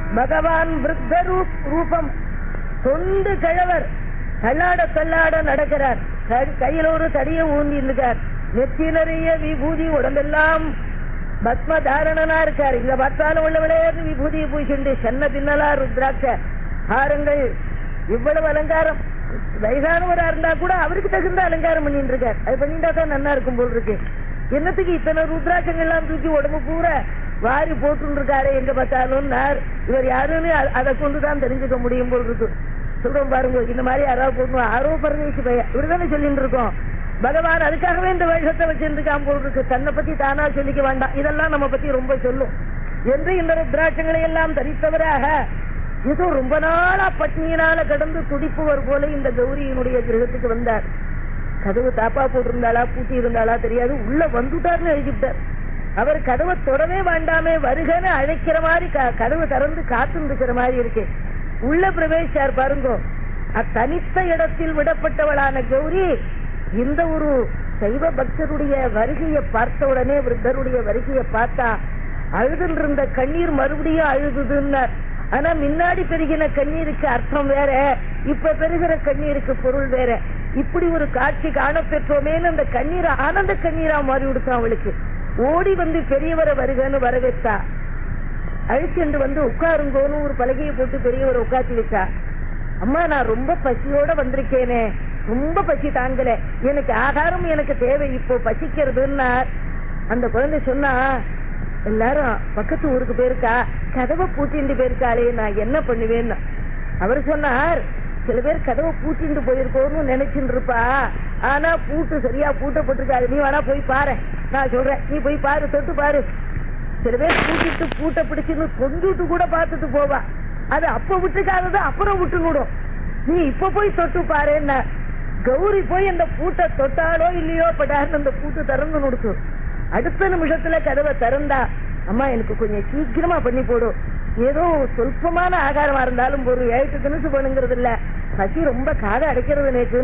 பகவான் விருத்த ரூப்- ரூபம் தொண்டு கிழவர் தள்ளாட தள்ளாட நடக்கிறார் க- கையில ஒரு தடிய ஊந்தி இருக்கார் நெத்தி நிறைய விபூதி உடம்பெல்லாம் பத்ம தாரணனா இருக்கார் இங்க பார்த்தாலும் உள்ளவளே விபூதியை பூசிண்டு சென்ன பின்னலா ருத்ராட்ச ஹாரங்கள் இவ்வளவு அலங்காரம் வயசானவரா இருந்தா கூட அவருக்கு தகுந்த அலங்காரம் பண்ணிட்டு இருக்கார் அது பண்ணிட்டா தான் நல்லா இருக்கும் போல் இருக்கு என்னத்துக்கு இத்தனை ருத்ராட்சங்கள் எல்லாம் தூக்கி உடம்பு பூரா வாரி போட்டு இருக்காரு எங்க பார்த்தாலும் நார் இவர் யாருன்னு அ- அதை கொண்டு தான் தெரிஞ்சுக்க முடியும் போல் இருக்கு சொல்றோம் பாருங்க இந்த மாதிரி யாராவது போடணும் ஆரோ பரதேசி பைய இவருதானே சொல்லிட்டு இருக்கோம் பகவான் அதுக்காகவே இந்த வேஷத்தை வச்சிருந்துக்காம போல் இருக்கு தன்னை பத்தி தானா சொல்லிக்க வேண்டாம் இதெல்லாம் நம்ம பத்தி ரொம்ப சொல்லும் என்று இந்த ருத்ராட்சங்களை எல்லாம் தரித்தவராக ஏதோ ரொம்ப நாளா பட்னியினால கடந்து துடிப்புவர் போல இந்த கௌரியினுடைய கிரகத்துக்கு வந்தார் கதவு தாப்பா போட்டிருந்தாளா பூட்டி இருந்தாளா தெரியாது உள்ள வந்துட்டார்னு எழுதிட்டார் அவர் கதவை தொடவே வேண்டாமே வருகன்னு அழைக்கிற மாதிரி க- கதவு திறந்து காத்து இருக்கிற மாதிரி இருக்கு உள்ள பிரவேசிச்சார் பாருங்க அத்தனித்த இடத்தில் விடப்பட்டவளான கௌரி இந்த ஒரு சைவ பக்தருடைய வருகையை பார்த்த உடனே விருத்தருடைய வருகையை பார்த்தா அழுதுன்னு இருந்த கண்ணீர் மறுபடியும் அழுதுதுன்னார் ஆனா முன்னாடி பெருகின கண்ணீருக்கு அர்த்தம் வேற இப்ப பெருகிற கண்ணீருக்கு பொருள் வேற இப்படி ஒரு காட்சி காண பெற்றோமேன்னு அந்த கண்ணீர் ஆனந்த கண்ணீரா மாறி விடுத்தான் அவளுக்கு ஓடி வந்து பெரியவரை வருகன்னு வர வச்சா அழிச்சுண்டு வந்து உட்காருங்கோன்னு ஒரு பலகையை போட்டு பெரியவரை உட்காத்தி வச்சா அம்மா நான் ரொம்ப பசியோட வந்திருக்கேனே ரொம்ப பசி தாங்கல எனக்கு ஆகாரம் எனக்கு தேவை இப்போ பசிக்கிறதுன்னா அந்த குழந்தை சொன்னா எல்லாரும் பக்கத்து ஊருக்கு போயிருக்கா கதவை பூட்டிண்டு போயிருக்காளே நான் என்ன பண்ணுவேன்னு அவர் சொன்னார் சில பேர் கதவை பூட்டிண்டு போயிருக்கோன்னு நினைச்சுட்டு இருப்பா ஆனா பூட்டு சரியா பூட்டப்பட்டிருக்காது நீ வேணா போய் பாரு நான் சொல்றேன் நீ போய் பாரு தொட்டு பாரு சில பேர் பூட்டிட்டு பூட்டை பிடிச்சுன்னு தொண்டுட்டு கூட பார்த்துட்டு போவா அது அப்ப விட்டுக்காதது அப்புறம் விட்டுனுடும் நீ இப்ப போய் தொட்டு பாருன்னா கௌரி போய் அந்த பூட்டை தொட்டாலோ இல்லையோ படாருன்னு அந்த பூட்டு திறந்து நுடுத்து அடுத்த நிமிஷத்துல கதவை திறந்தா அம்மா எனக்கு கொஞ்சம் சீக்கிரமா பண்ணி போடும் ஏதோ சொல்பமான ஆகாரமா இருந்தாலும் ஒரு ஏழு தினசு பண்ணுங்கிறது இல்ல பசி ரொம்ப காதை அடைக்கிறது நேற்று